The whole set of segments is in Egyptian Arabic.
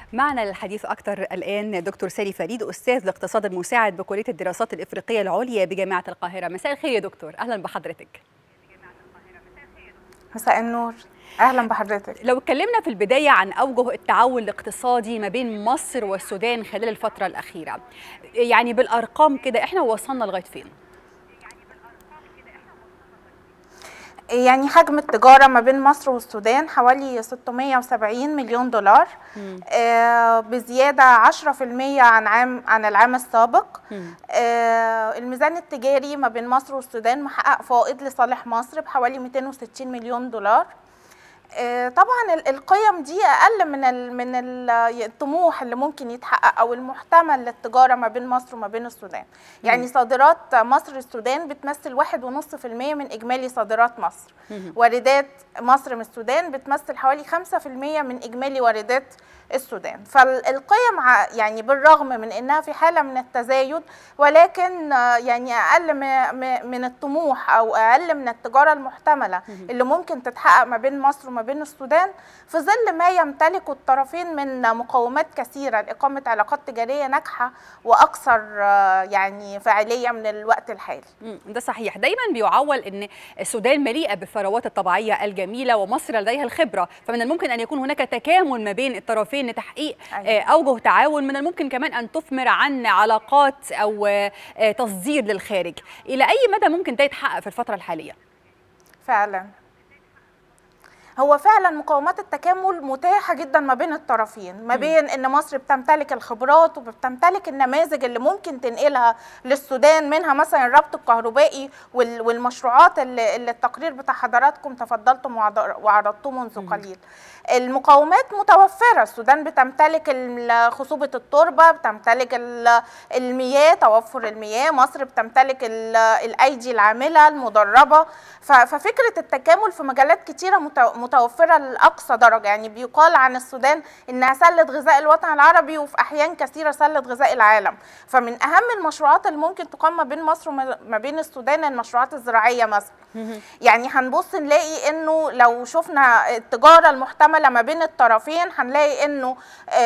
معنا للحديث أكثر الآن دكتور سالي فريد أستاذ الاقتصاد المساعد بكلية الدراسات الإفريقية العليا بجامعة القاهرة مساء الخير يا دكتور أهلا بحضرتك مساء النور اهلا بحضرتك لو اتكلمنا في البدايه عن اوجه التعاون الاقتصادي ما بين مصر والسودان خلال الفتره الاخيره يعني بالارقام كده احنا وصلنا لغايه فين يعني حجم التجارة ما بين مصر والسودان حوالي 670 مليون دولار آه بزيادة 10% عن عام عن العام السابق آه الميزان التجاري ما بين مصر والسودان محقق فائض لصالح مصر بحوالي 260 مليون دولار طبعا القيم دي اقل من ال من الطموح اللي ممكن يتحقق او المحتمل للتجاره ما بين مصر وما بين السودان يعني صادرات مصر السودان بتمثل واحد ونص في المية من اجمالي صادرات مصر واردات مصر من السودان بتمثل حوالي خمسة في المية من اجمالي واردات السودان فالقيم يعني بالرغم من انها في حاله من التزايد ولكن يعني اقل من الطموح او اقل من التجاره المحتمله اللي ممكن تتحقق ما بين مصر وما بين السودان في ظل ما يمتلكه الطرفين من مقومات كثيره لاقامه علاقات تجاريه ناجحه واكثر يعني فاعليه من الوقت الحالي. ده صحيح، دايما بيعول ان السودان مليئه بالثروات الطبيعيه الجميله ومصر لديها الخبره، فمن الممكن ان يكون هناك تكامل ما بين الطرفين لتحقيق أيوة. اوجه تعاون من الممكن كمان ان تثمر عن علاقات او تصدير للخارج، الى اي مدى ممكن ده يتحقق في الفتره الحاليه؟ فعلا هو فعلا مقومات التكامل متاحه جدا ما بين الطرفين ما بين ان مصر بتمتلك الخبرات وبتمتلك النماذج اللي ممكن تنقلها للسودان منها مثلا الربط الكهربائي والمشروعات اللي, اللي التقرير بتاع حضراتكم تفضلتم وعرضتوه منذ قليل المقومات متوفره السودان بتمتلك خصوبه التربه بتمتلك المياه توفر المياه مصر بتمتلك الايدي العامله المدربه ففكره التكامل في مجالات كتيره متوفره لاقصى درجه يعني بيقال عن السودان انها سله غذاء الوطن العربي وفي احيان كثيره سله غذاء العالم فمن اهم المشروعات اللي ممكن تقام ما بين مصر وما بين السودان المشروعات الزراعيه مثلا يعني هنبص نلاقي انه لو شفنا التجاره المحتمله ما بين الطرفين هنلاقي انه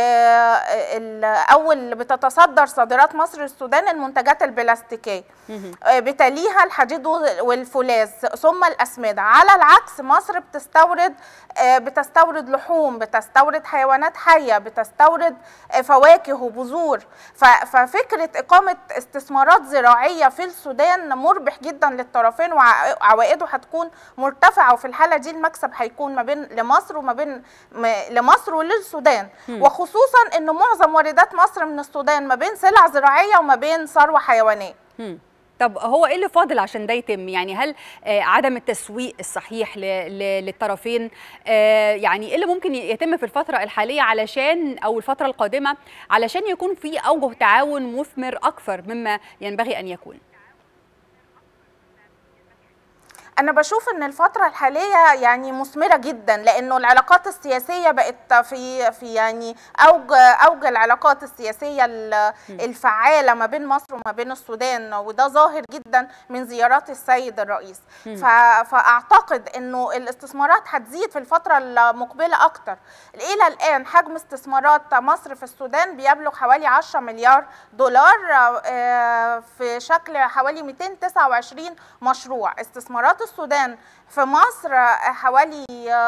اول بتتصدر صادرات مصر للسودان المنتجات البلاستيكيه بتليها الحديد والفولاذ ثم الاسمده على العكس مصر بتستورد بتستورد لحوم بتستورد حيوانات حيه بتستورد فواكه وبذور ففكره اقامه استثمارات زراعيه في السودان مربح جدا للطرفين وعوائده هتكون مرتفعه وفي الحاله دي المكسب هيكون ما بين لمصر وما بين لمصر وللسودان وخصوصا ان معظم واردات مصر من السودان ما بين سلع زراعيه وما بين ثروه حيوانيه طب هو ايه اللي فاضل عشان ده يتم يعني هل آه عدم التسويق الصحيح للطرفين آه يعني ايه اللي ممكن يتم في الفتره الحاليه علشان او الفتره القادمه علشان يكون في اوجه تعاون مثمر اكثر مما ينبغي ان يكون انا بشوف ان الفتره الحاليه يعني مثمره جدا لانه العلاقات السياسيه بقت في في يعني اوج اوج العلاقات السياسيه الفعاله ما بين مصر وما بين السودان وده ظاهر جدا من زيارات السيد الرئيس فاعتقد انه الاستثمارات هتزيد في الفتره المقبله اكتر الى الان حجم استثمارات مصر في السودان بيبلغ حوالي 10 مليار دولار في شكل حوالي 229 مشروع استثمارات السودان في مصر حوالي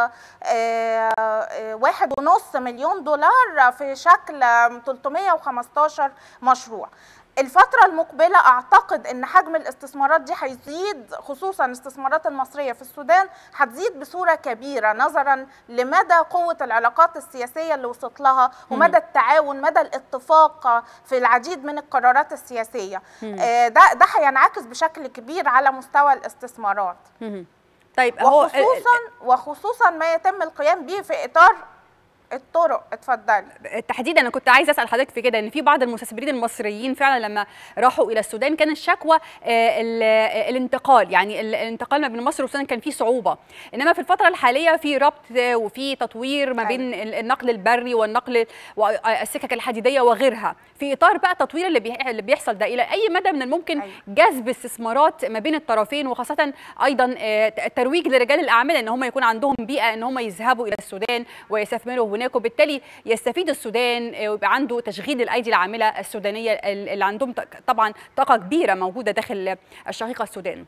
واحد ونص مليون دولار في شكل 315 مشروع الفترة المقبلة أعتقد أن حجم الاستثمارات دي هيزيد خصوصا الاستثمارات المصرية في السودان هتزيد بصورة كبيرة نظرا لمدى قوة العلاقات السياسية اللي وصلت لها ومدى التعاون مدى الاتفاق في العديد من القرارات السياسية ده ده هينعكس بشكل كبير على مستوى الاستثمارات طيب وخصوصا وخصوصا ما يتم القيام به في اطار الطرق اتفضلي تحديدا انا كنت عايزه اسال حضرتك في كده ان في بعض المستثمرين المصريين فعلا لما راحوا الى السودان كان الشكوى الانتقال يعني الانتقال ما بين مصر والسودان كان فيه صعوبه انما في الفتره الحاليه في ربط وفي تطوير ما بين النقل البري والنقل والسكك الحديديه وغيرها في اطار بقى التطوير اللي اللي بيحصل ده الى اي مدى من الممكن جذب استثمارات ما بين الطرفين وخاصه ايضا الترويج لرجال الاعمال ان هم يكون عندهم بيئه ان هم يذهبوا الى السودان ويستثمروا هناك هناك وبالتالي يستفيد السودان ويبقى عنده تشغيل الايدي العامله السودانيه اللي عندهم طبعا طاقه كبيره موجوده داخل الشقيقه السودان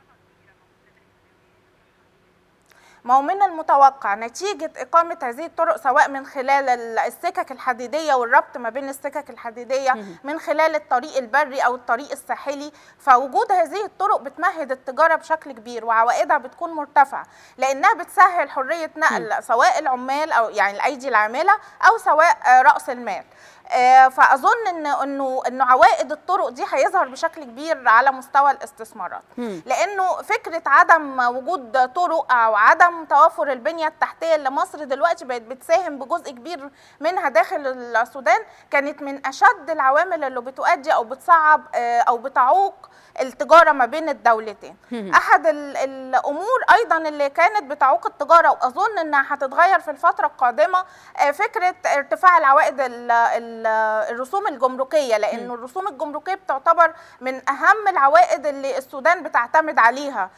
ما هو من المتوقع نتيجة إقامة هذه الطرق سواء من خلال السكك الحديدية والربط ما بين السكك الحديدية من خلال الطريق البري أو الطريق الساحلي فوجود هذه الطرق بتمهد التجارة بشكل كبير وعوائدها بتكون مرتفعة لأنها بتسهل حرية نقل سواء العمال أو يعني الأيدي العاملة أو سواء رأس المال فاظن ان انه انه عوائد الطرق دي هيظهر بشكل كبير على مستوى الاستثمارات لانه فكره عدم وجود طرق او عدم توافر البنيه التحتيه اللي مصر دلوقتي بقت بتساهم بجزء كبير منها داخل السودان كانت من اشد العوامل اللي بتؤدي او بتصعب او بتعوق التجاره ما بين الدولتين احد الامور ايضا اللي كانت بتعوق التجاره واظن انها هتتغير في الفتره القادمه فكره ارتفاع العوائد ال ال الرسوم الجمركيه لان الرسوم الجمركيه بتعتبر من اهم العوائد اللي السودان بتعتمد عليها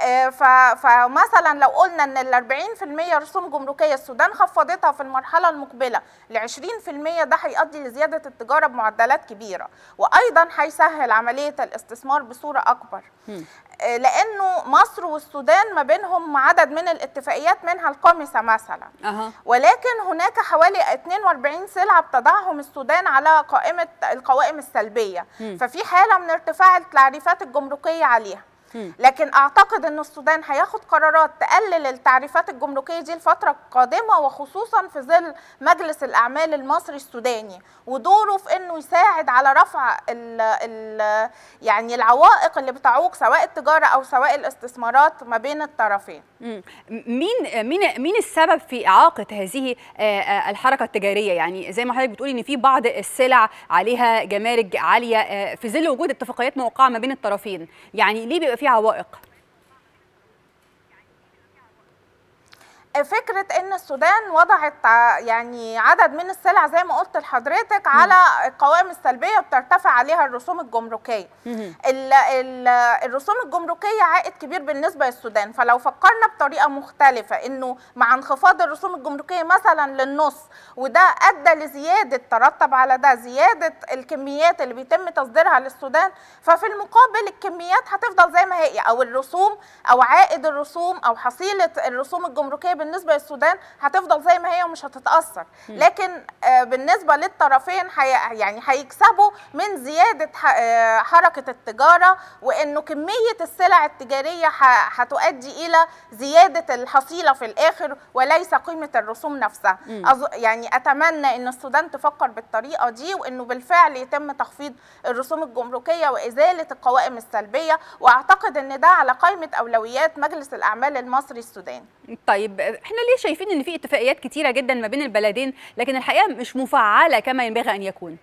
فمثلا لو قلنا ان ال 40% رسوم جمركيه السودان خفضتها في المرحله المقبله ل 20% ده هيؤدي لزياده التجاره بمعدلات كبيره وايضا هيسهل عمليه الاستثمار بصوره اكبر لانه مصر والسودان ما بينهم عدد من الاتفاقيات منها القامسه مثلا أه. ولكن هناك حوالي 42 سلعه بتضعهم السودان على قائمه القوائم السلبيه م. ففي حاله من ارتفاع التعريفات الجمركيه عليها لكن اعتقد ان السودان هياخد قرارات تقلل التعريفات الجمركيه دي الفتره القادمه وخصوصا في ظل مجلس الاعمال المصري السوداني ودوره في انه يساعد على رفع ال ال يعني العوائق اللي بتعوق سواء التجاره او سواء الاستثمارات ما بين الطرفين. مين مين مين السبب في اعاقه هذه الحركه التجاريه يعني زي ما حضرتك بتقولي ان في بعض السلع عليها جمارك عاليه في ظل وجود اتفاقيات موقعه ما بين الطرفين يعني ليه بيبقى في عوائق فكره ان السودان وضعت يعني عدد من السلع زي ما قلت لحضرتك على القوائم السلبيه بترتفع عليها الرسوم الجمركيه ال ال الرسوم الجمركيه عائد كبير بالنسبه للسودان فلو فكرنا بطريقه مختلفه انه مع انخفاض الرسوم الجمركيه مثلا للنص وده ادى لزياده ترتب على ده زياده الكميات اللي بيتم تصديرها للسودان ففي المقابل الكميات هتفضل زي ما هي او الرسوم او عائد الرسوم او حصيله الرسوم الجمركيه بالنسبه للسودان هتفضل زي ما هي ومش هتتاثر لكن بالنسبه للطرفين حي يعني هيكسبوا من زياده حركه التجاره وانه كميه السلع التجاريه هتؤدي الى زياده الحصيله في الاخر وليس قيمه الرسوم نفسها يعني اتمنى ان السودان تفكر بالطريقه دي وانه بالفعل يتم تخفيض الرسوم الجمركيه وازاله القوائم السلبيه واعتقد ان ده على قائمه اولويات مجلس الاعمال المصري السوداني طيب احنا ليه شايفين ان في اتفاقيات كتيره جدا ما بين البلدين لكن الحقيقه مش مفعله كما ينبغي ان يكون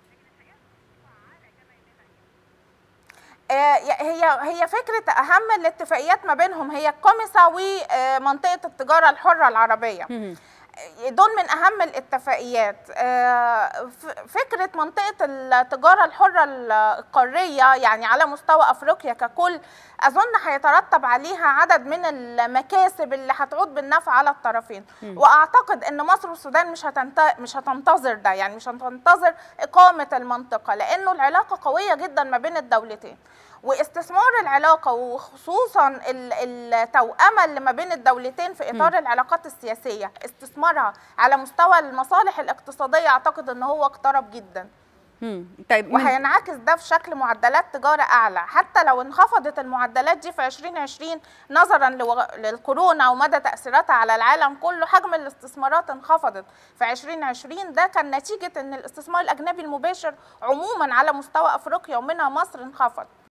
هي هي فكره اهم الاتفاقيات ما بينهم هي القمصه ومنطقه التجاره الحره العربيه دول من اهم الاتفاقيات فكره منطقه التجاره الحره القاريه يعني على مستوى افريقيا ككل اظن هيترتب عليها عدد من المكاسب اللي هتعود بالنفع على الطرفين م. واعتقد ان مصر والسودان مش هتنت... مش هتنتظر ده يعني مش هتنتظر اقامه المنطقه لانه العلاقه قويه جدا ما بين الدولتين واستثمار العلاقه وخصوصا التوأمه اللي ما بين الدولتين في اطار م. العلاقات السياسيه استثمارها على مستوى المصالح الاقتصاديه اعتقد ان هو اقترب جدا طيب وهينعكس ده في شكل معدلات تجاره اعلى حتى لو انخفضت المعدلات دي في 2020 نظرا للكورونا ومدى تاثيراتها على العالم كله حجم الاستثمارات انخفضت في 2020 ده كان نتيجه ان الاستثمار الاجنبي المباشر عموما على مستوى افريقيا ومنها مصر انخفض